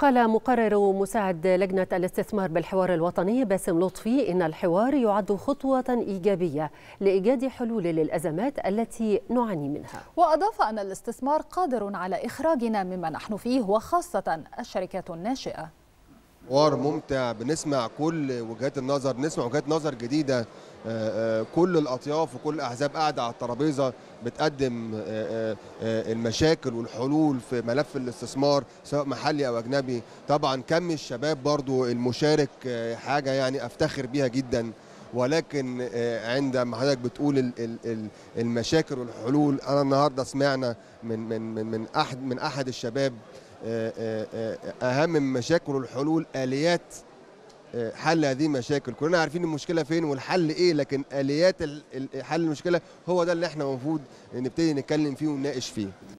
قال مقرر مساعد لجنة الاستثمار بالحوار الوطني باسم لطفي إن الحوار يعد خطوة إيجابية لإيجاد حلول للأزمات التي نعاني منها وأضاف أن الاستثمار قادر على إخراجنا مما نحن فيه وخاصة الشركات الناشئة حوار ممتع بنسمع كل وجهات النظر نسمع وجهات نظر جديده كل الاطياف وكل الاحزاب قاعده على الترابيزه بتقدم المشاكل والحلول في ملف الاستثمار سواء محلي او اجنبي طبعا كم الشباب برضو المشارك حاجه يعني افتخر بيها جدا ولكن عندما حضرتك بتقول المشاكل والحلول انا النهارده سمعنا من من من من احد من احد الشباب اهم المشاكل والحلول اليات حل هذه المشاكل كلنا عارفين المشكله فين والحل ايه لكن اليات حل المشكله هو ده اللي احنا المفروض نبتدي نتكلم فيه ونناقش فيه